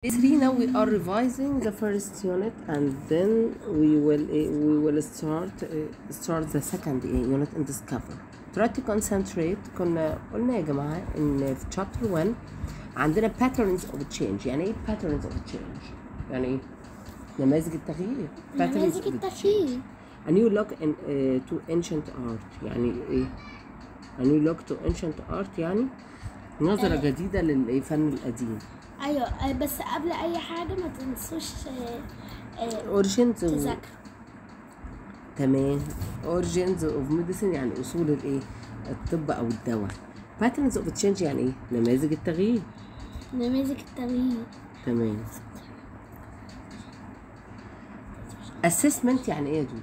Three now we are revising the first unit and then we will eh, we will start eh, start the second eh, unit and discover. Try to concentrate كنا قلنا يا جماعة إن في chapter 1 عندنا patterns of change يعني إيه patterns of change؟ يعني إيه؟ نماذج التغيير patterns نماذج of the التغيير A new look in, uh, to ancient art يعني ايه؟ A new look to ancient art يعني نظرة جديدة للفن القديم. ايوه آه، بس قبل اي حاجه ما تنسوش آه، آه، Origins of- تذاكروا تمام Origins of medicine يعني أصول الايه؟ الطب أو الدواء. Patterns of change يعني ايه؟ نماذج التغيير. نماذج التغيير تمام. Assessment يعني ايه يا دودو؟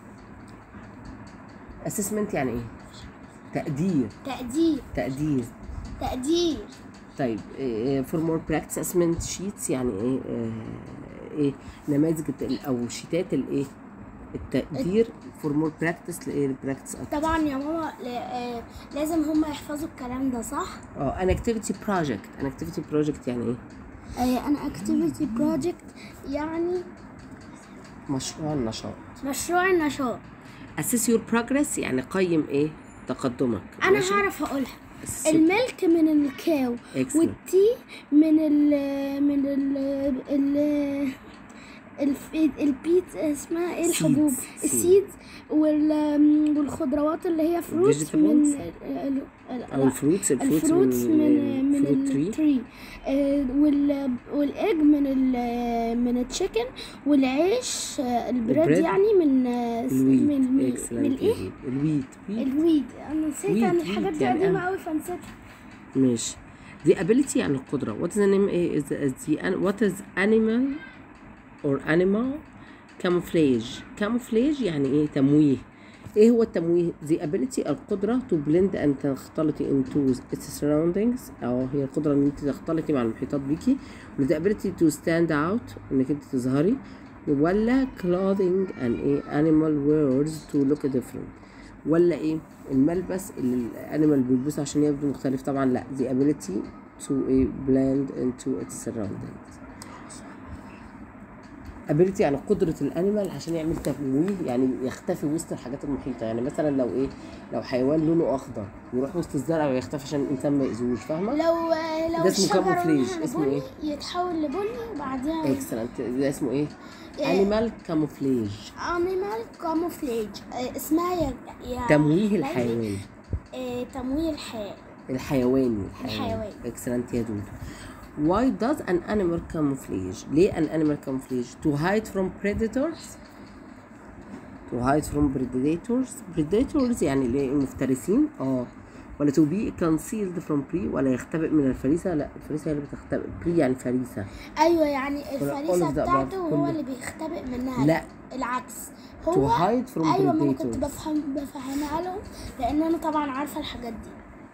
Assessment يعني ايه؟ تقدير تقدير تقدير تقدير طيب فور مور براكتس اسمنت شيتس يعني ايه آه، ايه نماذج الت- او شيتات الايه التقدير فور مور براكتس لايه البراكتس اكتر طبعا يا ماما ل- آه، لازم هم يحفظوا الكلام ده صح اه ان اكتيفيتي بروجكت ان اكتيفيتي بروجكت يعني ايه آه، انا اكتيفيتي بروجكت يعني مشروع النشاط مشروع النشاط assess your progress يعني قيم ايه تقدمك انا ماشي؟ هعرف اقولها Assess- الملك من الكاو Excellent. والتي من ال من ال ال الف- البيت اسمها ايه الحبوب Seeds. السيدز وال والخضروات اللي هي فروتس من Vegetables. ال- ال- او لا، الفروتس الفروتس الفروتس من من الفروت تري التري آه، وال والايج من ال من التشيكن والعيش آه، البريد البريد. يعني من آه، الويت من من, Excellent من الايه الويت ويت الويد انا نسيت ويد- عن ويد الحاجات دي يعني قديمه أنا- قوي فنسيتها ماشي the ability يعني القدرة what is the name is the, is the an- what is animal or animal camouflage camouflage يعني ايه تمويه ايه هو التمويه the ability القدرة to blend and تختلطي into its surroundings او هي القدرة ان انت تختلطي مع المحيطات بيكي و the ability to stand out انك انت تظهري ولا clothing and ايه animal wears to look different ولا ايه الملبس اللي الانيمال بيلبسه عشان يبدو مختلف طبعا لا the ability to ايه blend into its surroundings ability يعني قدرة الانيمال عشان يعمل تمويه يعني يختفي وسط الحاجات المحيطة يعني مثلا لو ايه لو حيوان لونه اخضر يروح وسط الزرع ويختفي عشان الانسان ما يأذوش فاهمة؟ لو لو ده اسمه الشجرة camouflage. لونها اسمه بني إيه؟ يتحول لبني وبعدها excellent ده اسمه ايه؟ إيه. animal camouflage انيمال كاموفلاج اسمها يا يا تمويه ليلي، الحيوان آه، تمويه الحياة الحيواني الحيوان. excellent يا دودو why does an animal camouflage ليه an animal camouflage to hide from predators to hide from predators predators يعني ليه المفترسين اه ولا to be concealed from prey ولا يختبئ من الفريسة لا الفريسة هي اللي بتختبئ prey يعني فريسة ايوه يعني all الفريسة of the above. بتاعته هو كله. اللي بيختبئ منها لا. العكس to هو hide from ايوه ما انا كنت predators بفهم بفهمها لهم لان انا طبعا عارفه الحاجات دي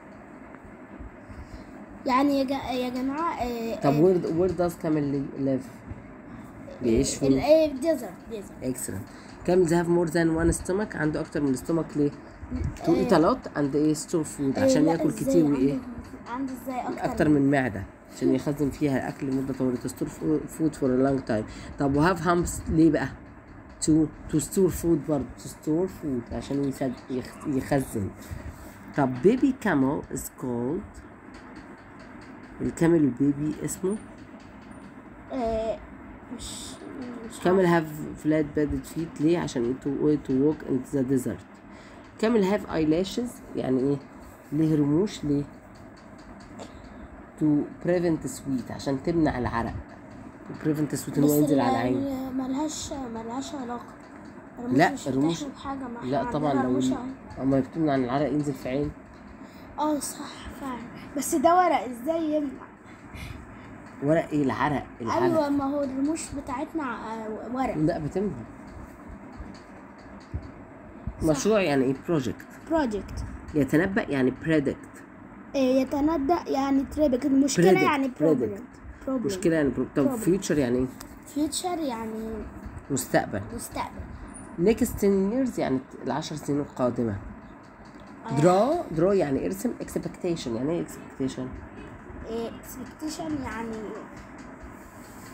يعني يا, جا يا جماعه آه، طب آه، where, where does camel live بيعيش فين الديزرت ديزرت excellent camels have more than one stomach عنده اكتر من stomach ليه to eat a lot and ايه store food عشان ياكل كتير وايه عنده ازاي اكتر, اكتر من معده عشان يخزن فيها الاكل لمده طويله to store food for a long time طب وهاف هامس ليه بقى to to store food برضه to store food عشان يسد يخ- يخزن طب baby camel is called الكامل البيبي اسمه آه، مش مش camel have flat bedded feet ليه عشان to, to walk in the desert camel have eyelashes يعني ايه ليه رموش ليه to prevent sweat عشان تمنع العرق to prevent sweat انه بس ينزل على ال- العين ال- ملهاش ملهاش علاقة الرموش لا، مش الرموش- بتحمي بحاجة ما احنا لا طبعا عندنا لو رموش أهي. اما بتمنع عن العرق ينزل في عين اه صح فعلا بس ده ورق ازاي يمنع ورق ايه العرق العرق ايوه ما هو الرموش بتاعتنا آه، ورق لا بتمنع مشروع يعني ايه بروجكت بروجكت يتنبأ يعني predict يتندى يعني تريبك المشكلة Predict, يعني predict. بروبلم بروبلم مشكلة يعني pro- طب Problem. future يعني ايه فيوتشر يعني مستقبل مستقبل next 10 years يعني العشر سنين القادمة آه. draw draw يعني ارسم expectation يعني ايه expectation اكسبكتيشن يعني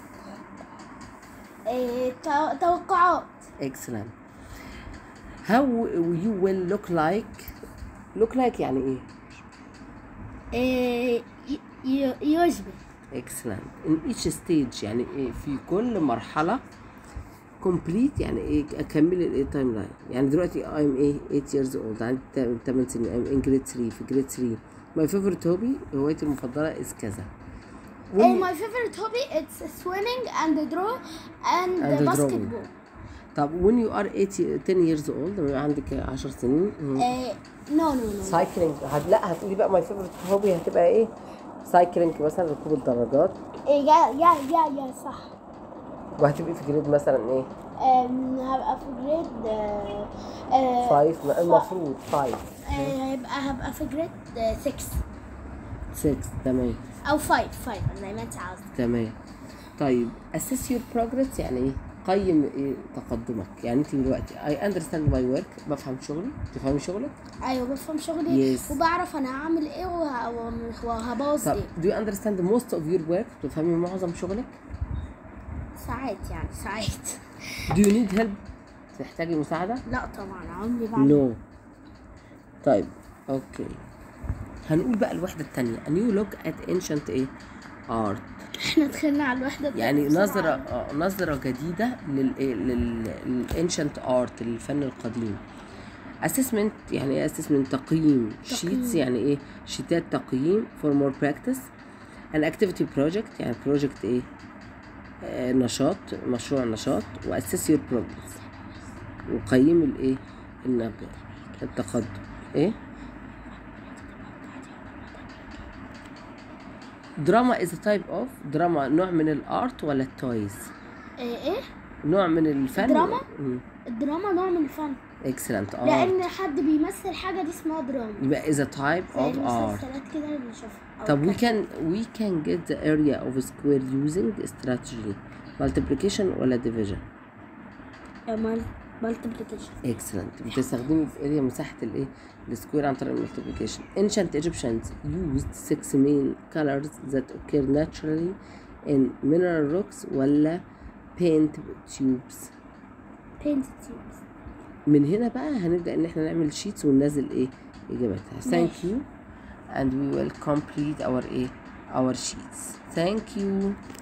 إيه تو- توقعات excellent how you will look like look like يعني ايه إيه ي- ي- يشبه excellent in each stage يعني ايه في كل مرحلة complete يعني ايه اكمل الايه تايم لاين يعني دلوقتي I'm ايه 8 years old عندي 8 سنين I'm in grade 3 في grade 3 my favorite hobby هوايتي المفضلة is كذا When إيه you- my favorite hobby it's swimming and draw and, And drawing. basketball طب when you are 80 10 years old لما يبقى عندك 10 سنين إيه no no no سايكلينج هت... لا هتقولي بقى ماي فيفورت هوبي هتبقى ايه سايكلينج مثلا ركوب الدراجات إيه يا يا يا يا صح وهتبقي في جريد مثلا ايه أم، هبقى في جريد آه، آه، فايف المفروض فايف آه، هيبقى هبقى في جريد 6 6 تمام او 5 5 زي ما انت عاوز تمام طيب assess your progress يعني ايه قيم ايه تقدمك يعني انت دلوقتي I understand my work بفهم شغلي تفهمي شغلك ايوه بفهم شغلي Yes. وبعرف انا هعمل ايه وه- وهبوظ طب ايه do you understand most of your work تفهمي معظم شغلك ساعات يعني ساعات do you need help تحتاجي مساعدة لا طبعا عمري بعمل No. طيب اوكي هنقول بقى الوحدة التانية a new look at ancient ايه art احنا دخلنا على الوحده التانية يعني بسرعة. نظرة آه، نظرة جديدة لل لل للانشنت ارت للفن القديم assessment يعني ايه assessment تقييم sheets يعني ايه شيتات تقييم for more practice an activity project يعني project ايه آه نشاط مشروع نشاط و assess your progress وقيم الايه النجاح التقدم ايه دراما is a type of دراما نوع من الارت ولا التويز ايه ايه نوع من الفن دراما؟ الدراما نوع من الفن اكسلنت art لان حد بيمثل حاجه دي اسمها دراما يبقى is a type زي of art المسلسلات كده اللي بنشوفها أو طب we الكرتون. can we can get the area of a square using strategy multiplication ولا division مال مالتيبليكيشن excellent بتستخدمي في اريا مساحة الايه السكوير عن طريق المultiplication ancient Egyptians used six main colors that occur naturally in mineral rocks ولا paint tubes بينت تيوبس من هنا بقى هنبدأ ان احنا نعمل sheets وننزل ايه اجابتها thank ماشي. you and we will complete our ايه our sheets thank you